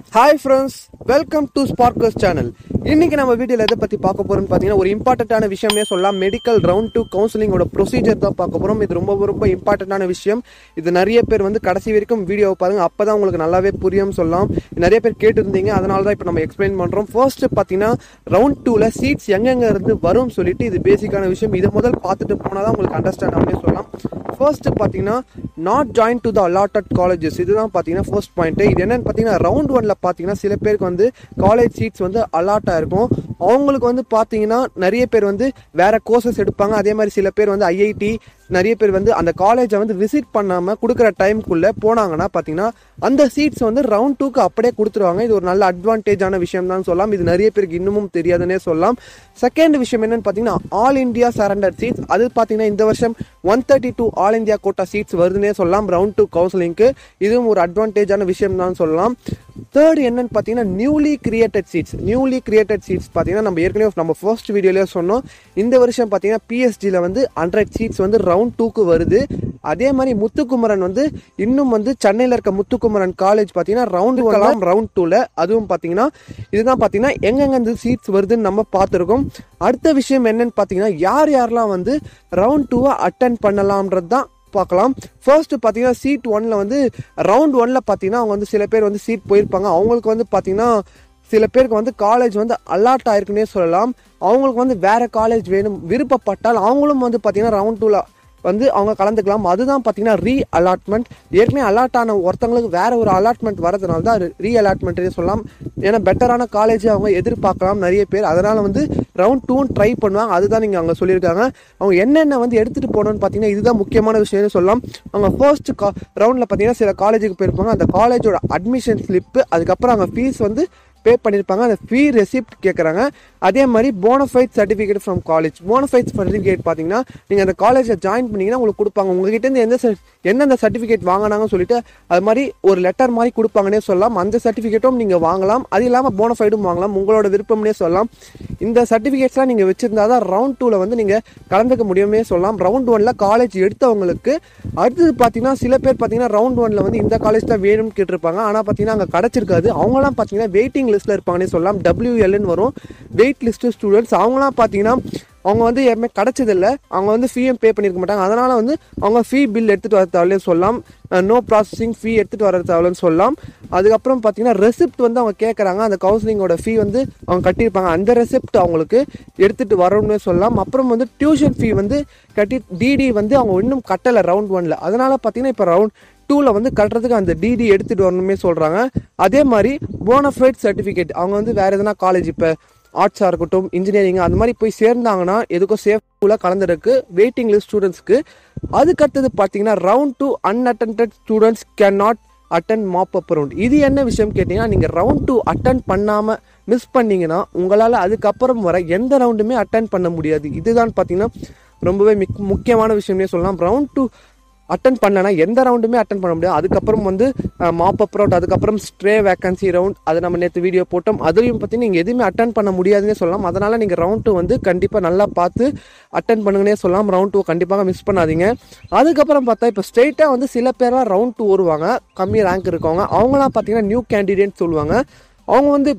hi friends welcome to Sparkers channel இன்னைக்கு நம்ம வீடியோவில் எதை பற்றி பார்க்க போறோம்னு பார்த்தீங்கன்னா ஒரு இம்பார்ட்டண்ட்டான விஷயமே சொல்லலாம் மெடிக்கல் ரவுண்ட் டூ கவுன்சிலிங்கோட ப்ரொசீஜர் தான் பார்க்க போகிறோம் இது ரொம்ப ரொம்ப இம்பார்ட்டண்ட்டான விஷயம் இது நிறைய பேர் வந்து கடைசி வரைக்கும் வீடியோவை பாருங்க அப்போ தான் உங்களுக்கு நல்லாவே புரியும் சொல்லலாம் நிறைய பேர் கேட்டிருந்தீங்க அதனால தான் இப்போ நம்ம எக்ஸ்பிளைன் பண்ணுறோம் ஃபர்ஸ்ட் பார்த்தீங்கன்னா ரவுண்ட் டூவில் சீட்ஸ் எங்கெங்க இருந்து வரும்னு சொல்லிட்டு இது பேசிக்கான விஷயம் இதை முதல் பார்த்துட்டு போனால் தான் உங்களுக்கு அண்டர்ஸ்டாண்ட் ஆகும்னே சொல்லலாம் ஃபர்ஸ்ட் பார்த்தீங்கன்னா not join to the allotted colleges இதுதான் பார்த்தீங்கன்னா ஃபர்ஸ்ட் பாயிண்ட் இது என்னன்னு பார்த்தீங்கன்னா ரவுண்ட் ஒன்ல பார்த்தீங்கன்னா சில பேருக்கு வந்து காலேஜ் சீட்ஸ் வந்து அலாட்டாக இருக்கும் அவங்களுக்கு வந்து பார்த்தீங்கன்னா நிறைய பேர் வந்து வேற கோர்சஸ் எடுப்பாங்க அதே மாதிரி சில பேர் வந்து ஐஐடி நிறைய பேர் வந்து அந்த காலேஜை வந்து விசிட் பண்ணாமல் கொடுக்குற டைம்குள்ளே போனாங்கன்னா பார்த்தீங்கன்னா அந்த சீட்ஸ் வந்து ரவுண்ட் டூக்கு அப்படியே கொடுத்துருவாங்க இது ஒரு நல்ல அட்வான்டேஜான விஷயம் தான் சொல்லலாம் இது நிறைய பேருக்கு இன்னமும் தெரியாதுன்னே சொல்லலாம் செகண்ட் விஷயம் என்னன்னு பார்த்தீங்கன்னா ஆல் இந்தியா சரண்டர் சீட்ஸ் அது பார்த்தீங்கன்னா இந்த வருஷம் one thirty two all India quota seats வருதுன்னே சொல்லலாம் ரவுண்ட் டூ கவுன்சிலிங்க்கு இதுவும் ஒரு அட்வான்டேஜான விஷயம் தான் சொல்லலாம் தேர்ட் என்னன்னு பார்த்தீங்கன்னா newly created seats newly created seats பார்த்தீங்கன்னா நம்ம ஏற்கனவே நம்ம ஃபர்ஸ்ட் வீடியோலேயே சொன்னோம் இந்த வருஷம் பார்த்தீங்கன்னா பிஎஸ்ஜியில் வந்து ஹண்ட்ரட் சீட்ஸ் வந்து ரவுண்ட் டூக்கு வருது அதே மாதிரி முத்துக்குமரன் வந்து இன்னும் வந்து சென்னையில் இருக்க முத்துக்குமரன் காலேஜ் பார்த்தீங்கன்னா ரவுண்ட் ஒன்லாம் ரவுண்ட் டூவில் அதுவும் பார்த்தீங்கன்னா இதுதான் பார்த்தீங்கன்னா எங்கெங்க இந்த சீட்ஸ் வருதுன்னு நம்ம பார்த்துருக்கோம் அடுத்த விஷயம் என்னன்னு பார்த்தீங்கன்னா யார் யாரெல்லாம் வந்து ரவுண்ட் டூவை அட்டன் பண்ணலாம்ன்றது தான் பார்க்கலாம் ஃபர்ஸ்ட் பார்த்தீங்கன்னா சீட் ஒன்ல வந்து ரவுண்ட் ஒன்ல பார்த்தீங்கன்னா அவங்க வந்து சில பேர் வந்து சீட் போயிருப்பாங்க அவங்களுக்கு வந்து பார்த்தீங்கன்னா சில பேருக்கு வந்து காலேஜ் வந்து அலாட் ஆயிருக்குன்னே சொல்லலாம் அவங்களுக்கு வந்து வேற காலேஜ் வேணும் விருப்பப்பட்டால் அவங்களும் வந்து பார்த்தீங்கன்னா ரவுண்ட் டூவில் வந்து அவங்க கலந்துக்கலாம் அதுதான் பார்த்தீங்கன்னா ரீ அலாட்மெண்ட் ஏற்கனவே அலாட் ஆன ஒருத்தவங்களுக்கு வேற ஒரு அலாட்மெண்ட் வரதுனால தான் ரீ அலாட்மெண்ட்னே சொல்லலாம் ஏன்னா பெட்டரான காலேஜ் அவங்க எதிர்பார்க்கலாம் நிறைய பேர் அதனால வந்து ரவுண்ட் டூவும் ட்ரை பண்ணுவாங்க அதுதான் நீங்கள் அங்கே சொல்லியிருக்காங்க அவங்க என்னென்ன வந்து எடுத்துகிட்டு போகணும்னு பார்த்தீங்கன்னா இதுதான் முக்கியமான விஷயம்னு சொல்லலாம் அவங்க ஃபர்ஸ்ட் கா ரவுண்டில் பார்த்தீங்கன்னா சில காலேஜுக்கு போயிருப்பாங்க அந்த காலேஜோட அட்மிஷன் ஸ்லிப்பு அதுக்கப்புறம் அவங்க ஃபீஸ் வந்து பே பண்ணியிருப்பாங்க அந்த ஃபீ ரெசிப்ட் கேட்குறாங்க அதே மாதிரி bonafide certificate from college bonafide certificate பார்த்தீங்கன்னா நீங்கள் அந்த காலேஜில் ஜாயின் பண்ணீங்கன்னா உங்களுக்கு கொடுப்பாங்க உங்ககிட்ட எந்த cer- எந்தெந்த சர்டிஃபிகேட் வாங்கினாங்கன்னு சொல்லிட்டு அது மாதிரி ஒரு லெட்டர் மாதிரி கொடுப்பாங்கன்னே சொல்லலாம் அந்த சர்டிஃபிகேட்டும் நீங்கள் வாங்கலாம் அது இல்லாமல் போனஃபைடும் வாங்கலாம் உங்களோட விருப்பம்னே சொல்லலாம் இந்த சர்டிஃபிகேட்ஸ்லாம் நீங்கள் வச்சிருந்தா தான் ரவுண்ட் டூவில் வந்து நீங்கள் கலந்துக்க முடியுமே சொல்லலாம் ரவுண்ட் ஒன்ல காலேஜ் எடுத்தவங்களுக்கு அடுத்தது பார்த்தீங்கன்னா சில பேர் பார்த்தீங்கன்னா ரவுண்ட் ஒன்ல வந்து இந்த காலேஜ் தான் வேணும்னு கேட்டிருப்பாங்க ஆனால் பார்த்தீங்கன்னா அங்கே கிடச்சிருக்காது அவங்களாம் பார்த்தீங்கன்னா வெயிட்டிங் லிஸ்ட்டில் இருப்பாங்கன்னே சொல்லலாம் டபிள்யூஎல்னு வரும் வெயிட் லிஸ்ட்டு ஸ்டூடெண்ட்ஸ் அவங்களாம் பார்த்தீங்கன்னா அவங்க வந்து யாருமே கிடச்சதில்ல அவங்க வந்து ஃபீயும் பே பண்ணியிருக்க மாட்டாங்க அதனால வந்து அவங்க ஃபீ பில் எடுத்துகிட்டு வர தேவையில்லைன்னு சொல்லலாம் நோ ப்ராசஸிங் ஃபீ எடுத்துகிட்டு வர தேவையில்லைன்னு சொல்லலாம் அதுக்கப்புறம் பார்த்தீங்கன்னா ரெசிப்ட் வந்து அவங்க கேட்குறாங்க அந்த கவுன்சிலிங்கோட ஃபீ வந்து அவங்க கட்டியிருப்பாங்க அந்த ரெசிப்ட் அவங்களுக்கு எடுத்துகிட்டு வரணும்னு சொல்லலாம் அப்புறம் வந்து டியூஷன் ஃபீ வந்து கட்டி டிடி வந்து அவங்க இன்னும் கட்டலை ரவுண்ட் ஒன்ல அதனால பார்த்தீங்கன்னா இப்போ ரவுண்ட் டூவில் வந்து கட்டுறதுக்கு அந்த டிடி எடுத்துகிட்டு வரணுமே சொல்கிறாங்க அதே மாதிரி போனஃபைட் சர்டிஃபிகேட் அவங்க வந்து வேறு எதனா காலேஜ் இப்போ ஆர்ட்ஸாக இருக்கட்டும் இன்ஜினியரிங் அந்த மாதிரி போய் சேர்ந்தாங்கன்னா எதுக்கும் சேஃப்டில் கலந்துருக்கு வெயிட்டிங் லிஸ்ட் ஸ்டூடெண்ட்ஸ்க்கு அதுக்கடுத்தது பார்த்தீங்கன்னா round two unattended students can not attend mop up round இது என்ன விஷயம் கேட்டிங்கன்னா நீங்கள் ரவுண்ட் டூ அட்டன் பண்ணாமல் மிஸ் பண்ணீங்கன்னா உங்களால் அதுக்கப்புறம் வர எந்த ரவுண்டுமே அட்டன் பண்ண முடியாது இதுதான் பார்த்தீங்கன்னா ரொம்பவே மிக் முக்கியமான விஷயம்னே சொல்லலாம் ரவுண்ட் டூ அட்டன் பண்ணலனா எந்த ரவுண்டுமே அட்டன் பண்ண முடியாது அதுக்கப்புறம் வந்து மாப் அப் ரவுண்ட் அதுக்கப்புறம் ஸ்ட்ரே வேகன்சி ரவுண்ட் அது நம்ம நேற்று வீடியோ போட்டோம் அதையும் பற்றி நீங்கள் எதுவுமே அட்டன் பண்ண முடியாதுன்னே சொல்லலாம் அதனால் நீங்கள் ரவுண்ட் டூ வந்து கண்டிப்பாக நல்லா பார்த்து அட்டன் பண்ணுங்கன்னே சொல்லலாம் ரவுண்ட் டூ கண்டிப்பாக மிஸ் பண்ணாதீங்க அதுக்கப்புறம் பார்த்தா இப்போ ஸ்ட்ரெயிட்டாக வந்து சில பேர்லாம் ரவுண்ட் டூ வருவாங்க கம்மி ரேங்க் இருக்கவங்க அவங்களாம் பார்த்தீங்கன்னா நியூ கேண்டிடேட் சொல்லுவாங்க அவங்க வந்து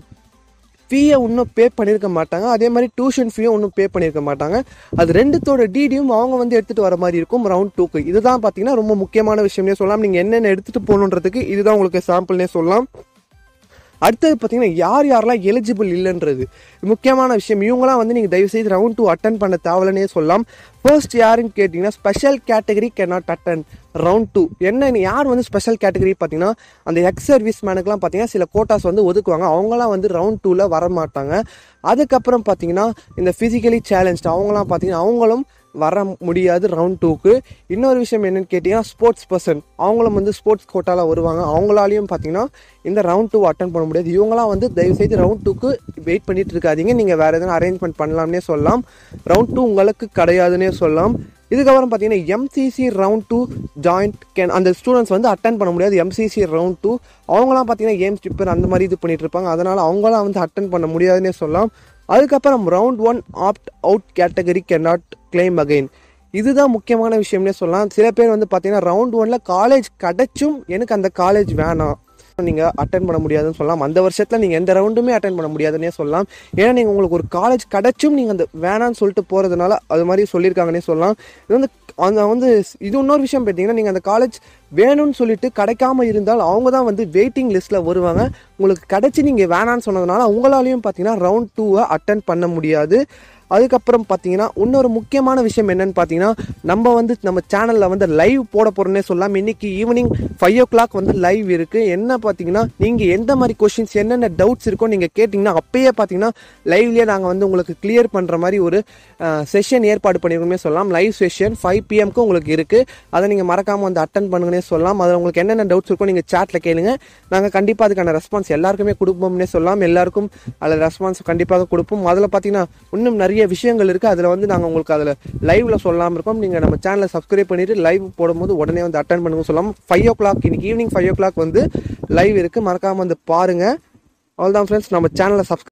ஃபீயை இன்னும் பே பண்ணியிருக்க மாட்டாங்க அதே மாதிரி டியூஷன் ஃபீயும் இன்னும் பே பண்ணியிருக்க மாட்டாங்க அது ரெண்டுத்தோட டிடியும் அவங்க வந்து எடுத்துகிட்டு வர மாதிரி இருக்கும் ரவுண்ட் டூக்கு இதுதான் பார்த்தீங்கன்னா ரொம்ப முக்கியமான விஷயம்னே சொல்லலாம் நீங்கள் என்னென்ன எடுத்துகிட்டு போகணுன்றதுக்கு இதுதான் உங்களுக்கு சாம்பிள்னே சொல்லலாம் அடுத்தது பார்த்தீங்கன்னா யார் யாரெல்லாம் எலிஜிபிள் இல்லைன்றது முக்கியமான விஷயம் இவங்களாம் வந்து நீங்கள் தயவுசெய்து ரவுண்ட் டூ அட்டன் பண்ண தேவைன்னே சொல்லலாம் ஃபர்ஸ்ட் யாருன்னு கேட்டிங்கன்னா special category cannot attend round two என்ன யார் வந்து ஸ்பெஷல் கேட்டகரி பார்த்தீங்கன்னா அந்த எக்ஸ் சர்வீஸ் மேனுக்குலாம் பார்த்தீங்கன்னா சில கோட்டாஸ் வந்து ஒதுக்குவாங்க அவங்களாம் வந்து ரவுண்ட் டூவில் வர மாட்டாங்க அதுக்கப்புறம் பார்த்தீங்கன்னா இந்த ஃபிசிக்கலி சேலஞ்ச் அவங்களாம் பார்த்தீங்கன்னா அவங்களும் வர முடியாது ரவுண்ட் டூக்கு இன்னொரு விஷயம் என்னன்னு கேட்டிங்கன்னா ஸ்போர்ட்ஸ் பர்சன் அவங்களும் வந்து ஸ்போர்ட்ஸ் கோட்டால வருவாங்க அவங்களாலையும் பார்த்தீங்கன்னா இந்த ரவுண்ட் டூ அட்டன் பண்ண முடியாது இவங்களாம் வந்து தயவுசெய்து ரவுண்ட் டூக்கு வெயிட் பண்ணிட்டு இருக்காதீங்க நீங்கள் வேறு எதனா அரேஞ்ச்மெண்ட் பண்ணலாம்னே சொல்லலாம் ரவுண்ட் டூ உங்களுக்கு கிடையாதுன்னே சொல்லலாம் இதுக்கப்புறம் பார்த்தீங்கன்னா MCC round two joined can அந்த ஸ்டூடெண்ட்ஸ் வந்து அட்டன் பண்ண முடியாது எம்சிசி ரவுண்ட் டூ அவங்களாம் பார்த்தீங்கன்னா கேம் ஸ்டிப்பர் அந்த மாதிரி இது பண்ணிட்டு இருப்பாங்க அதனால் அவங்களாம் வந்து அட்டன் பண்ண முடியாதுன்னே சொல்லலாம் அதுக்கப்புறம் round one opt out category can not claim again இதுதான் முக்கியமான விஷயம்னே சொல்லலாம் சில பேர் வந்து பார்த்தீங்கன்னா ரவுண்ட் ஒன்ல காலேஜ் கிடைச்சும் எனக்கு அந்த காலேஜ் வேணாம் நீங்கள் அட்டன் பண்ண முடியாதுன்னு சொல்லலாம் அந்த வருஷத்தில் நீங்கள் எந்த ரவுண்டுமே அட்டன் பண்ண முடியாதுன்னே சொல்லலாம் ஏன்னா நீங்கள் உங்களுக்கு ஒரு காலேஜ் கிடைச்சும் நீங்கள் அந்த வேணான்னு சொல்லிட்டு போகிறதுனால அது மாதிரி சொல்லியிருக்காங்கன்னே சொல்லலாம் இது வந்து அந்த வந்து இது இன்னொரு விஷயம் பார்த்தீங்கன்னா நீங்கள் அந்த காலேஜ் வேணும்னு சொல்லிட்டு கிடைக்காம இருந்தால் அவங்க தான் வந்து வெயிட்டிங் லிஸ்ட்டில் வருவாங்க உங்களுக்கு கிடைச்சி நீங்கள் வேணான்னு சொன்னதுனால உங்களாலையும் பார்த்தீங்கன்னா ரவுண்ட் டூவை அட்டன் பண்ண முடியாது அதுக்கப்புறம் பார்த்தீங்கன்னா இன்னொரு முக்கியமான விஷயம் என்னன்னு பார்த்தீங்கன்னா நம்ம வந்து நம்ம சேனலில் வந்து லைவ் போட போகிறோன்னே சொல்லலாம் இன்னைக்கு ஈவினிங் ஃபைவ் ஓ கிளாக் வந்து லைவ் இருக்குது என்ன பார்த்தீங்கன்னா நீங்கள் எந்த மாதிரி கொஷின்ஸ் என்னென்ன டவுட்ஸ் இருக்கோ நீங்கள் கேட்டிங்கன்னா அப்பயே பார்த்தீங்கன்னா லைவ்லேயே நாங்கள் வந்து உங்களுக்கு கிளியர் பண்ணுற மாதிரி ஒரு செஷன் ஏற்பாடு பண்ணியிருக்கோமே சொல்லலாம் லைவ் செஷன் ஃபைவ் பிஎம்க்கு உங்களுக்கு இருக்குது அதை நீங்கள் மறக்காமல் வந்து அட்டன் பண்ணுங்கன்னே சொல்லலாம் அதில் உங்களுக்கு என்னென்ன டவுட்ஸ் இருக்கோ நீங்கள் சேட்டில் கேளுங்க நாங்கள் கண்டிப்பாக அதுக்கான ரெஸ்பான்ஸ் எல்லாருக்குமே கொடுப்போம்னே சொல்லலாம் எல்லாருக்கும் அதில் ரெஸ்பான்ஸ் கண்டிப்பாக கொடுப்போம் அதில் பார்த்தீங்கன்னா இன்னும் நிறைய விஷயங்கள் இருக்குது அதில் வந்து நாங்கள் உங்களுக்கு அதில் லைவ்ல சொல்லாமல் இருக்கோம் நீங்கள் நம்ம சேனலை சப்ஸ்கிரைப் பண்ணிட்டு லைவ் போடும்போது உடனே வந்து அட்டன் பண்ணுங்க சொல்லலாம் ஃபைவ் ஓ கிளாக் இன்னைக்கு ஈவினிங் ஃபைவ் ஓ கிளாக் வந்து லைவ் இருக்குது மறக்காமல் வந்து பாருங்கள் அவ்வளோதான் ஃப்ரெண்ட்ஸ் நம்ம சேனலை சப்ஸ்கிரைப்